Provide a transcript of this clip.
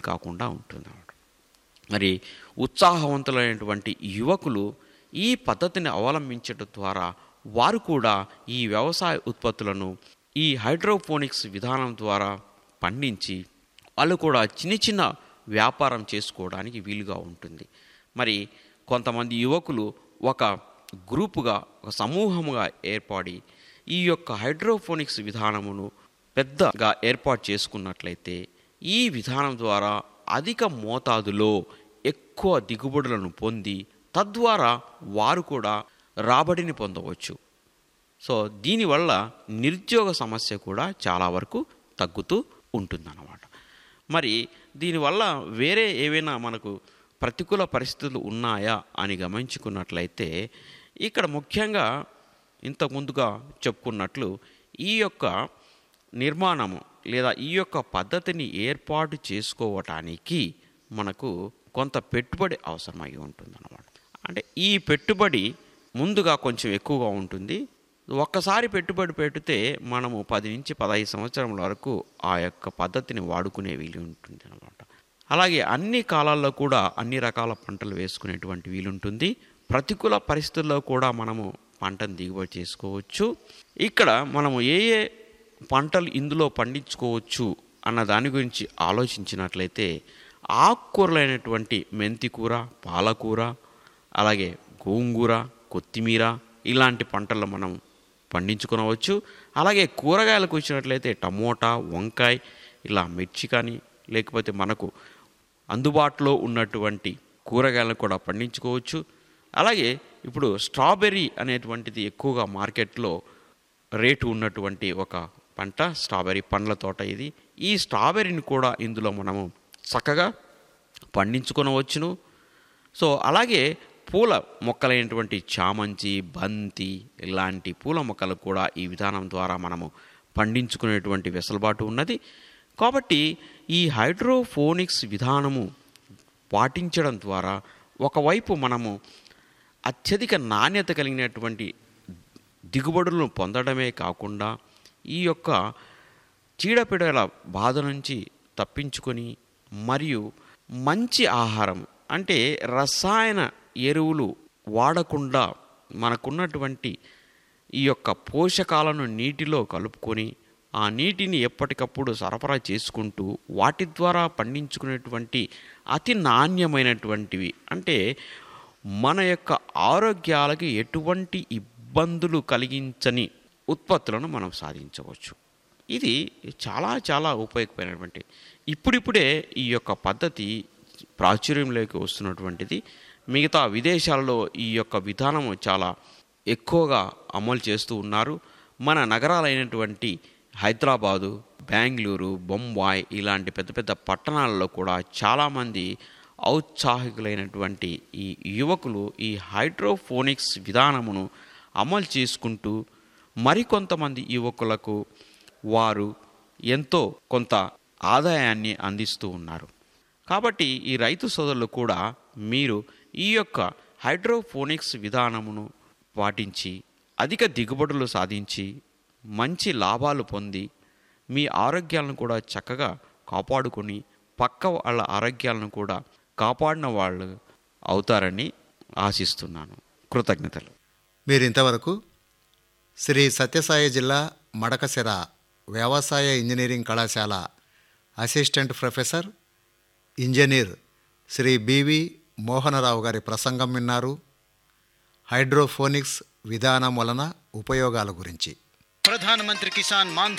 వీలు కాకుండా ఉంటుంది అన్నమాట మరి ఉత్సాహవంతులైనటువంటి యువకులు ఈ పద్ధతిని అవలంబించడం ద్వారా వారు కూడా ఈ వ్యవసాయ ఉత్పత్తులను ఈ హైడ్రోపోనిక్స్ విధానం ద్వారా పండించి వాళ్ళు కూడా చిన్న చిన్న వ్యాపారం చేసుకోవడానికి వీలుగా ఉంటుంది మరి కొంతమంది యువకులు ఒక గ్రూపుగా ఒక సమూహముగా ఏర్పడి ఈ యొక్క హైడ్రోఫోనిక్స్ విధానమును పెద్దగా ఏర్పాటు చేసుకున్నట్లయితే ఈ విధానం ద్వారా అధిక మోతాదులో ఎక్కువ దిగుబడులను పొంది తద్వారా వారు కూడా రాబడిని పొందవచ్చు సో దీనివల్ల నిరుద్యోగ సమస్య కూడా చాలా వరకు తగ్గుతూ ఉంటుందన్నమాట మరి దీనివల్ల వేరే ఏవైనా మనకు ప్రతికూల పరిస్థితులు ఉన్నాయా అని గమనించుకున్నట్లయితే ఇక్కడ ముఖ్యంగా ఇంతకు ముందుగా చెప్పుకున్నట్లు ఈ యొక్క నిర్మాణము లేదా ఈ యొక్క పద్ధతిని ఏర్పాటు చేసుకోవటానికి మనకు కొంత పెట్టుబడి అవసరమై ఉంటుందన్నమాట అంటే ఈ పెట్టుబడి ముందుగా కొంచెం ఎక్కువగా ఉంటుంది ఒక్కసారి పెట్టుబడి పెడితే మనము పది నుంచి పదహైదు సంవత్సరాల వరకు ఆ యొక్క పద్ధతిని వాడుకునే వీలు ఉంటుంది అనమాట అలాగే అన్ని కాలాల్లో కూడా అన్ని రకాల పంటలు వేసుకునేటువంటి వీలుంటుంది ప్రతికూల పరిస్థితుల్లో కూడా మనము పంటను దిగుబడి చేసుకోవచ్చు ఇక్కడ మనము ఏ ఏ పంటలు ఇందులో పండించుకోవచ్చు అన్న దాని గురించి ఆలోచించినట్లయితే ఆకుకూరలైనటువంటి మెంతికూర పాలకూర అలాగే గోంగూర కొత్తిమీర ఇలాంటి పంటలు మనం పండించుకొనవచ్చు అలాగే కూరగాయలకు వచ్చినట్లయితే టమోటా వంకాయ ఇలా మిర్చి కానీ లేకపోతే మనకు అందుబాటులో ఉన్నటువంటి కూరగాయలను కూడా పండించుకోవచ్చు అలాగే ఇప్పుడు స్ట్రాబెర్రీ అనేటువంటిది ఎక్కువగా మార్కెట్లో రేటు ఉన్నటువంటి ఒక పంట స్ట్రాబెర్రీ పండ్ల తోట ఇది ఈ స్ట్రాబెర్రీని కూడా ఇందులో మనము చక్కగా పండించుకొనవచ్చును సో అలాగే పూల మొక్కలైనటువంటి చామంతి బంతి ఇలాంటి పూల మొక్కలు కూడా ఈ విధానం ద్వారా మనము పండించుకునేటువంటి వెసులుబాటు ఉన్నది కాబట్టి ఈ హైడ్రోఫోనిక్స్ విధానము పాటించడం ద్వారా ఒకవైపు మనము అత్యధిక నాణ్యత కలిగినటువంటి దిగుబడులను పొందడమే కాకుండా ఈ యొక్క చీడపీడల బాధ నుంచి తప్పించుకొని మరియు మంచి ఆహారం అంటే రసాయన ఎరువులు వాడకుండా మనకున్నటువంటి ఈ యొక్క పోషకాలను నీటిలో కలుపుకొని ఆ నీటిని ఎప్పటికప్పుడు సరఫరా చేసుకుంటూ వాటి ద్వారా పండించుకునేటువంటి అతి నాణ్యమైనటువంటివి అంటే మన యొక్క ఆరోగ్యాలకి ఎటువంటి ఇబ్బందులు కలిగించని ఉత్పత్తులను మనం సాధించవచ్చు ఇది చాలా చాలా ఉపయోగపడినటువంటి ఇప్పుడిప్పుడే ఈ యొక్క పద్ధతి ప్రాచుర్యంలోకి వస్తున్నటువంటిది మిగతా విదేశాలలో ఈ యొక్క విధానం చాలా ఎక్కువగా అమలు చేస్తూ ఉన్నారు మన నగరాలైనటువంటి హైదరాబాదు బెంగళూరు బొంబాయి ఇలాంటి పెద్ద పెద్ద పట్టణాలలో కూడా చాలామంది ఔత్సాహికులైనటువంటి ఈ యువకులు ఈ హైడ్రోఫోనిక్స్ విధానమును అమలు చేసుకుంటూ మరికొంతమంది యువకులకు వారు ఎంతో కొంత ఆదాయాన్ని అందిస్తూ ఉన్నారు కాబట్టి ఈ రైతు సోదరులు కూడా మీరు ఈ యొక్క హైడ్రోఫోనిక్స్ విధానమును పాటించి అధిక దిగుబడులు సాధించి మంచి లాభాలు పొంది మీ ఆరోగ్యాలను కూడా చక్కగా కాపాడుకొని పక్క వాళ్ళ ఆరోగ్యాలను కూడా కాపాడిన వాళ్ళు అవుతారని ఆశిస్తున్నాను కృతజ్ఞతలు మీరు ఇంతవరకు శ్రీ సత్యసాయి జిల్లా మడకసిర వ్యవసాయ ఇంజనీరింగ్ కళాశాల assistant professor engineer Shri BV Mohanarao గారి ప్రసంగం విన్నారు హైడ్రోఫోనిక్స్ విధానం వలన ఉపయోగాల గురించి ప్రధానమంత్రి కిసాన్ మాన్